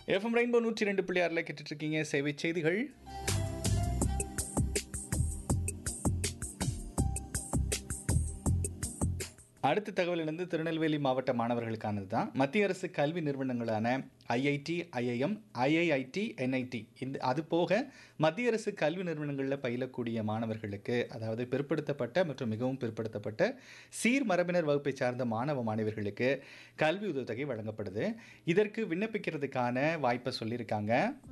FM rainbow நூற்றி ரெண்டு புள்ளி ஆறில் கேட்டுட்ருக்கீங்க சேவை செய்திகள் அடுத்த தகவலிலிருந்து திருநெல்வேலி மாவட்ட மாணவர்களுக்கானது தான் மத்திய அரசு கல்வி நிறுவனங்களான ஐஐடி ஐஐஎம் ஐஐஐடி என்ஐடி இந்த அது போக மத்திய அரசு கல்வி நிறுவனங்களில் பயிலக்கூடிய மாணவர்களுக்கு அதாவது பிற்படுத்தப்பட்ட மற்றும் மிகவும் பிற்படுத்தப்பட்ட சீர் மரபினர் வகுப்பை சார்ந்த மாணவ மாணவர்களுக்கு கல்வி உதவித்தொகை வழங்கப்படுது இதற்கு விண்ணப்பிக்கிறதுக்கான வாய்ப்பை சொல்லியிருக்காங்க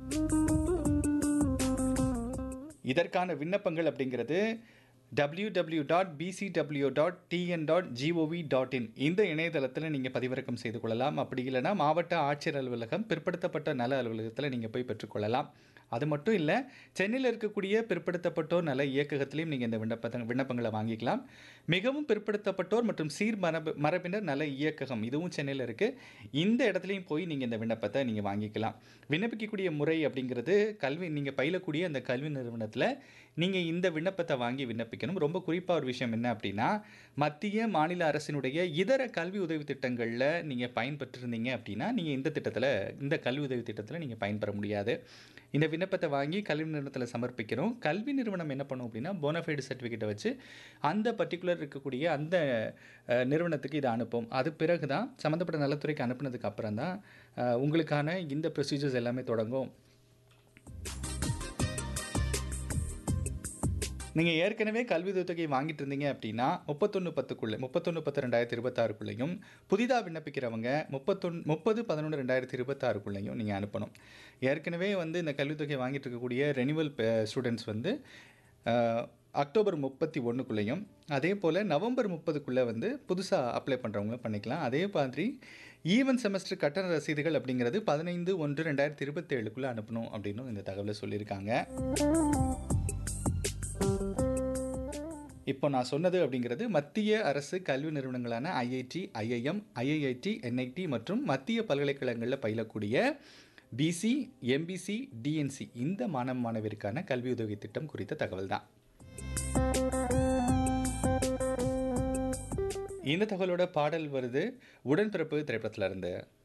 இதற்கான விண்ணப்பங்கள் அப்படிங்கிறது W W dot PCW dot TN dot GOV dot in இந்த இணையதளத்தில் நீங்கள் பதிவிறக்கம் செய்து கொள்ளலாம் அப்படி இல்லைனா மாவட்ட ஆட்சியர் அலுவலகம் பிற்படுத்தப்பட்ட நல அலுவலகத்தில் நீங்கள் போய் பெற்றுக்கொள்ளலாம் அது மட்டும் இல்லை சென்னையில் இருக்கக்கூடிய பிற்படுத்தப்பட்டோர் நல இயக்ககத்திலையும் நீங்கள் இந்த விண்ணப்ப விண்ணப்பங்களை வாங்கிக்கலாம் மிகவும் பிற்படுத்தப்பட்டோர் மற்றும் சீர் மரபு மரபினர் நல இயக்ககம் இதுவும் சென்னையில் இருக்குது இந்த இடத்துலையும் போய் நீங்கள் இந்த விண்ணப்பத்தை நீங்கள் வாங்கிக்கலாம் விண்ணப்பிக்கக்கூடிய முறை அப்படிங்கிறது கல்வி நீங்கள் பயிலக்கூடிய அந்த கல்வி நிறுவனத்தில் நீங்கள் இந்த விண்ணப்பத்தை வாங்கி விண்ணப்பிக்கணும் ரொம்ப குறிப்பாக ஒரு விஷயம் என்ன அப்படின்னா மத்திய மாநில அரசினுடைய இதர கல்வி உதவி திட்டங்களில் நீங்கள் பயன்பெற்றிருந்தீங்க அப்படின்னா நீங்கள் இந்த திட்டத்தில் இந்த கல்வி உதவி திட்டத்தில் நீங்கள் பயன்பெற முடியாது இந்த விண்ணப்பத்தை வாங்கி கல்வி நிறுவனத்தில் சமர்ப்பிக்கிறோம் கல்வி நிறுவனம் என்ன பண்ணும் அப்படின்னா போனஃபைடு சர்டிஃபிகேட்டை வச்சு அந்த பர்டிகுலர் இருக்கக்கூடிய அந்த அஹ், நிறுவனத்துக்கு இதை அனுப்பும் அது பிறகு தான் சம்மந்தப்பட்ட நலத்துறைக்கு அனுப்புனதுக்கு அப்புறம் தான் அஹ், உங்களுக்கான இந்த ப்ரொசீஜர்ஸ் எல்லாமே தொடங்கும் நீங்கள் ஏற்கனவே கல்வி உதவித்தொகை வாங்கிட்டு இருந்தீங்க அப்படின்னா முப்பத்தொன்று பத்துக்குள்ளே முப்பத்தொன்று பத்து ரெண்டாயிரத்தி இருபத்தாறுக்குள்ளேயும் புதிதாக விண்ணப்பிக்கிறவங்க முப்பத்தொன் முப்பது பதினொன்று ரெண்டாயிரத்தி இருபத்தாறுக்குள்ளேயும் நீங்கள் அனுப்பணும் ஏற்கனவே வந்து இந்த கல்வித்தொகை வாங்கிட்டு இருக்கக்கூடிய ரெனிவல் ஸ்டூடெண்ட்ஸ் வந்து அஹ், அக்டோபர் முப்பத்தி ஒன்றுக்குள்ளேயும் அதே போல் நவம்பர் முப்பதுக்குள்ளே வந்து புதுசாக அப்ளை பண்ணுறவங்களும் பண்ணிக்கலாம் அதே மாதிரி ஈவன் செமஸ்டர் கட்டண ரசீதுகள் அப்படிங்கிறது பதினைந்து ஒன்று ரெண்டாயிரத்தி இருபத்தேழுக்குள்ளே அனுப்பணும் அப்படின்னு இந்த தகவலை சொல்லியிருக்காங்க இப்போ நான் சொன்னது அப்படிங்கிறது மத்திய அரசு கல்வி நிறுவனங்களான ஐஐடி ஐஐஎம் ஐஐஐடி என்ஐடி மற்றும் மத்திய பல்கலைக்கழகங்களில் பயிலக்கூடிய பிசி எம்பிசி டிஎன்சி இந்த மாணவ மாணவிற்கான கல்வி உதவி திட்டம் குறித்த தகவல் தான் இந்த தகவலோட பாடல் வருது உடன்பிறப்பு திரைப்படத்துல இருந்து